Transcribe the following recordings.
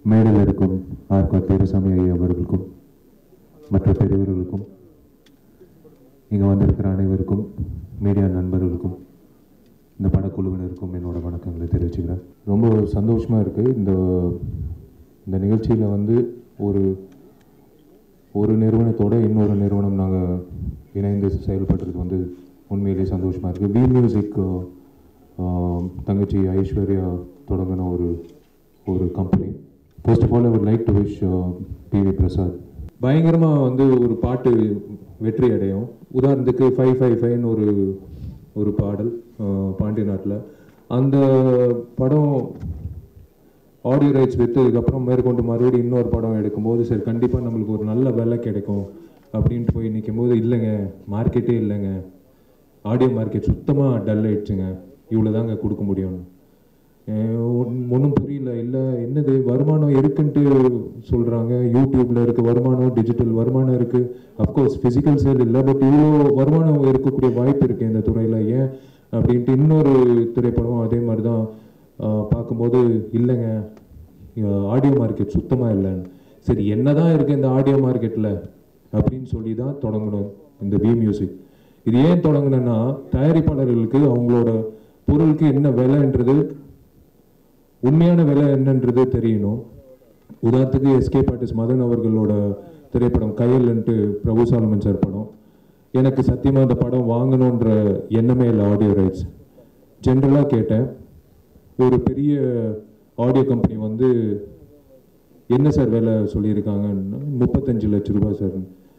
மேடையில் இருக்கும் ஆர்கா பேரசாமி ஐயா அவர்களுக்கும் மற்ற பெரியவர்களுக்கும் இங்கே வந்திருக்கிற அனைவருக்கும் மீடியா நண்பர்களுக்கும் இந்த படக்குழுவினருக்கும் என்னோட வணக்கங்களை தெரிவிச்சுக்கிறேன் ரொம்ப சந்தோஷமாக இருக்குது இந்த இந்த நிகழ்ச்சியில் வந்து ஒரு ஒரு நிறுவனத்தோட இன்னொரு நிறுவனம் நாங்கள் இணைந்து செயல்படுறது வந்து உண்மையிலேயே சந்தோஷமாக இருக்குது வி மியூசிக் தங்கச்சி ஐஸ்வர்யா தொடங்கின ஒரு ஒரு company first of all I would like to wish P V Prasad பயங்கரமாக வந்து ஒரு பாட்டு வெற்றி அடையும் உதாரணத்துக்கு ஃபைவ் ஃபைவ் ஃபைவ்னு ஒரு ஒரு பாடல் அஹ், பாண்டிய நாட்டில் அந்த படம் ஆடியோ ரைட்ஸ் விற்றதுக்கப்புறம் மேற்கொண்டு மறுபடியும் இன்னொரு படம் எடுக்கும்போது சரி கண்டிப்பாக நம்மளுக்கு ஒரு நல்ல விலை கிடைக்கும் அப்படின்ட்டு போய் நிற்கும் போது இல்லைங்க மார்க்கெட்டே இல்லைங்க ஆடியோ மார்க்கெட் சுத்தமாக டல் ஆயிடுச்சுங்க இவ்வளோ தாங்க கொடுக்க முடியும் ஒன்றும் புரியல இல்லை என்னது வருமானம் இருக்குன்ட்டு சொல்கிறாங்க யூடியூப்பில் இருக்குது வருமானம் டிஜிட்டல் வருமானம் இருக்குது அஃப்கோர்ஸ் ஃபிசிக்கல் சேல் இல்லை பட் இவ்வளோ வருமானம் இருக்கக்கூடிய வாய்ப்பு இருக்குது இந்த துறையில் ஏன் அப்படின்ட்டு இன்னொரு திரைப்படம் அதே மாதிரி தான் ஆஹ், பார்க்கும்போது இல்லைங்க ஆடியோ மார்க்கெட் சுத்தமாக இல்லைன்னு சரி என்னதான் இருக்குது இந்த ஆடியோ மார்க்கெட்டில் அப்படின்னு சொல்லி தான் தொடங்கணும் இந்த வி மியூசிக் இது ஏன் தொடங்கினேன்னா தயாரிப்பாளர்களுக்கு அவங்களோட பொருளுக்கு என்ன விலைன்றது உண்மையான விலை என்னன்றது தெரியணும் உதாரணத்துக்கு எஸ்கே பாட்டிஸ் மதன் அவர்களோட திரைப்படம் கையல்ன்ட்டு பிரபு சாலமன் சார் படம் எனக்கு சத்தியமாக அந்த படம் வாங்கணுன்ற எண்ணமே இல்லை ஆடியோ ரைட்ஸ் ஜென்ரலாக கேட்டேன் ஒரு பெரிய ஆடியோ கம்பெனி வந்து என்ன சார் விலை சொல்லியிருக்காங்கன்னா முப்பத்தஞ்சு லட்ச ரூபாய் சார்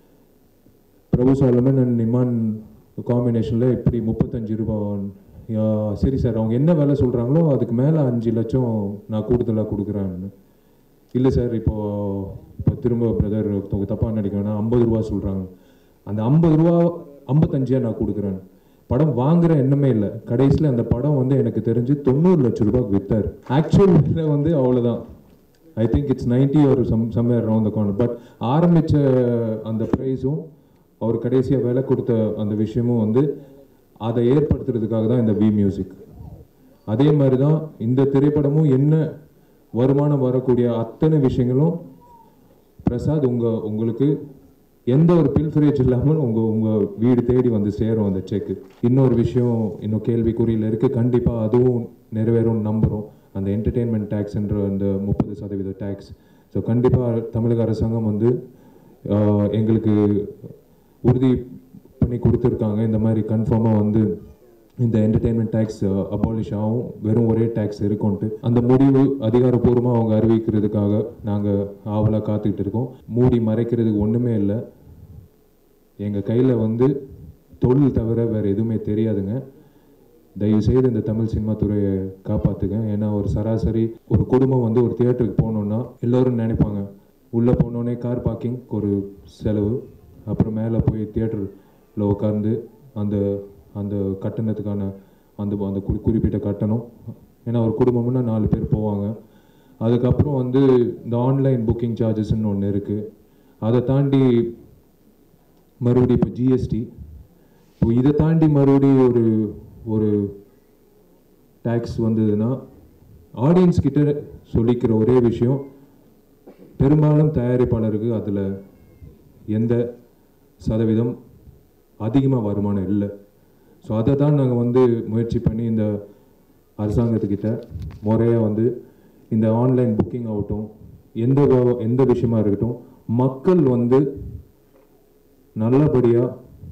பிரபு சாலமன் அண்ட் நிமான் காம்பினேஷனில் இப்படி முப்பத்தஞ்சு ரூபாய் யா, சரி சார் அவங்க என்ன விலை சொல்கிறாங்களோ அதுக்கு மேலே அஞ்சு லட்சம் நான் கூடுதலாக கொடுக்குறேன்னு இல்லை சார் இப்போ இப்போ திரும்ப பிரதர் தப்பாக நினைக்க வேணாம் ஐம்பது ரூபா சொல்கிறாங்க அந்த ஐம்பது ரூபா ஐம்பத்தஞ்சா நான் கொடுக்குறேன் படம் வாங்குற எண்ணமே இல்லை கடைசியில் அந்த படம் வந்து எனக்கு தெரிஞ்சு தொண்ணூறு லட்சம் ரூபாய்க்கு வித்தார் ஆக்சுவல் விலை வந்து அவ்வளோதான் ஐ திங்க் இட்ஸ் நைன்டி ஒரு some somewhere around the corner but ஆரம்பித்த அந்த ப்ரைஸும் அவர் கடைசியாக விலை கொடுத்த அந்த விஷயமும் வந்து அதை ஏற்படுத்துறதுக்காக தான் இந்த வி மியூசிக் அதே மாதிரி தான் இந்த திரைப்படமும் என்ன வருமானம் வரக்கூடிய அத்தனை விஷயங்களும் பிரசாத் உங்க உங்களுக்கு எந்த ஒரு பில்ஃபரேஜ் இல்லாமல் உங்க உங்க வீடு தேடி வந்து சேரும் அந்த செக் இன்னொரு விஷயம் இன்னும் கேள்விக்குறியில் இருக்கு கண்டிப்பா அதுவும் நிறைவேறும் நம்புறோம் அந்த என்டர்டெயின்மெண்ட் டேக்ஸ்ன்ற அந்த முப்பது சதவீத டேக்ஸ் ஸோ கண்டிப்பாக தமிழக அரசாங்கம் வந்து ஆஹ், எங்களுக்கு உறுதி பண்ணி கொடுத்துருக்காங்க இந்த மாதிரி கன்ஃபார்மாக வந்து இந்த என்டர்டெயின்மெண்ட் டேக்ஸ் அபாலிஷ் ஆகும் வெறும் ஒரே டேக்ஸ் இருக்கும்ட்டு அந்த முடிவு அதிகாரப்பூர்வமாக அவங்க அறிவிக்கிறதுக்காக நாங்கள் ஆவலாக காத்துக்கிட்டு இருக்கோம் மூடி மறைக்கிறதுக்கு ஒன்றுமே இல்லை எங்கள் கையில் வந்து தொழில் தவிர வேறு எதுவுமே தெரியாதுங்க தயவு செய்து இந்த தமிழ் சினிமா துறையை காப்பாற்றுங்க ஏன்னா ஒரு சராசரி ஒரு குடும்பம் வந்து ஒரு தியேட்டருக்கு போகணுன்னா எல்லோரும் நினைப்பாங்க உள்ளே போனோடனே கார் பார்க்கிங் ஒரு செலவு அப்புறம் மேலே போய் தியேட்டரில் உட்காந்து அந்த அந்த கட்டணத்துக்கான அந்த அந்த குறி குறிப்பிட்ட கட்டணம் ஏன்னா ஒரு குடும்பம்னா நாலு பேர் போவாங்க அதுக்கப்புறம் வந்து இந்த ஆன்லைன் புக்கிங் சார்ஜஸ்ன்னு ஒன்று இருக்குது அதை தாண்டி மறுபடியும் இப்போ ஜிஎஸ்டி இப்போ இதை தாண்டி மறுபடியும் ஒரு ஒரு டேக்ஸ் வந்ததுன்னா ஆடியன்ஸ் கிட்ட சொல்லிக்கிற ஒரே விஷயம் பெரும்பாலும் தயாரிப்பாளருக்கு அதில் எந்த சதவீதம் அதிகமாக வருமானம் இல்லை ஸோ அதை தான் நாங்கள் வந்து முயற்சி பண்ணி இந்த அரசாங்கத்துக்கிட்ட முறையாக வந்து இந்த ஆன்லைன் புக்கிங் ஆகட்டும் எந்த வ- எந்த விஷயமா இருக்கட்டும் மக்கள் வந்து நல்லபடியாக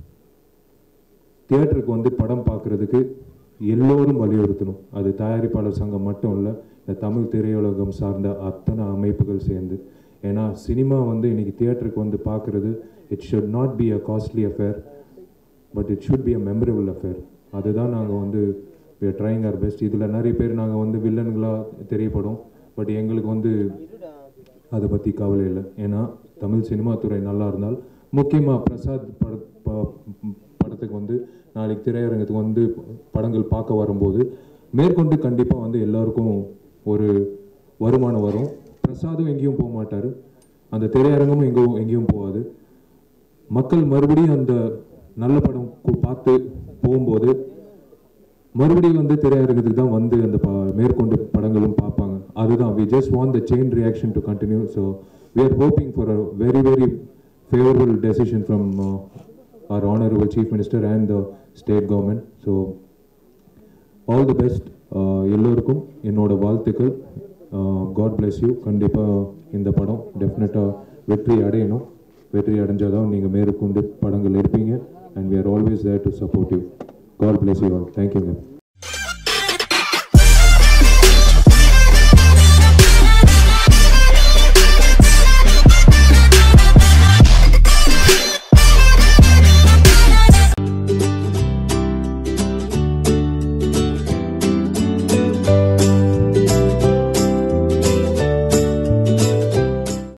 தியேட்டருக்கு வந்து படம் பார்க்குறதுக்கு எல்லோரும் வலியுறுத்தணும் அது தயாரிப்பாளர் சங்கம் மட்டும் இல்லை இந்த தமிழ் திரையுலகம் சார்ந்த அத்தனை அமைப்புகள் சேர்ந்து ஏன்னா சினிமா வந்து இன்னைக்கு தியேட்டருக்கு வந்து பார்க்குறது it should not be a costly affair but it should be a memorable affair அதுதான் நாங்கள் வந்து we are trying our best இதில் நிறைய பேர் நாங்கள் வந்து வில்லன்களாக தெரியப்படும் பட் எங்களுக்கு வந்து அதை பற்றி கவலை இல்லை ஏன்னா தமிழ் சினிமா துறை நல்லா இருந்தால் முக்கியமாக பிரசாத் பட ப- படத்துக்கு வந்து நாளைக்கு திரையரங்கத்துக்கு வந்து படங்கள் பார்க்க வரும்போது மேற்கொண்டு கண்டிப்பாக வந்து எல்லாருக்கும் ஒரு வருமானம் வரும் பிரசாதும் எங்கேயும் போக மாட்டார் அந்த திரையரங்கமும் எங்கேயும் எங்கேயும் போகாது மக்கள் மறுபடியும் அந்த நல்ல படம் கு- பார்த்து போகும்போது மறுபடியும் வந்து திரையரங்கத்துக்கு தான் வந்து அந்த ப மேற்கொண்டு படங்களும் பார்ப்பாங்க அதுதான் we just want the chain reaction to continue so we are hoping for a very very favourable decision from our honorable chief minister and the state government so all the best எல்லோருக்கும் என்னோட வாழ்த்துக்கள் God bless you கண்டிப்பாக இந்த படம் டெஃபினட்டாக வெற்றி அடையணும் வெற்றி அடைஞ்சால் தான் நீங்கள் மேற்கொண்டு படங்கள் எடுப்பீங்க and we are always there to support you god bless you all thank you ma'am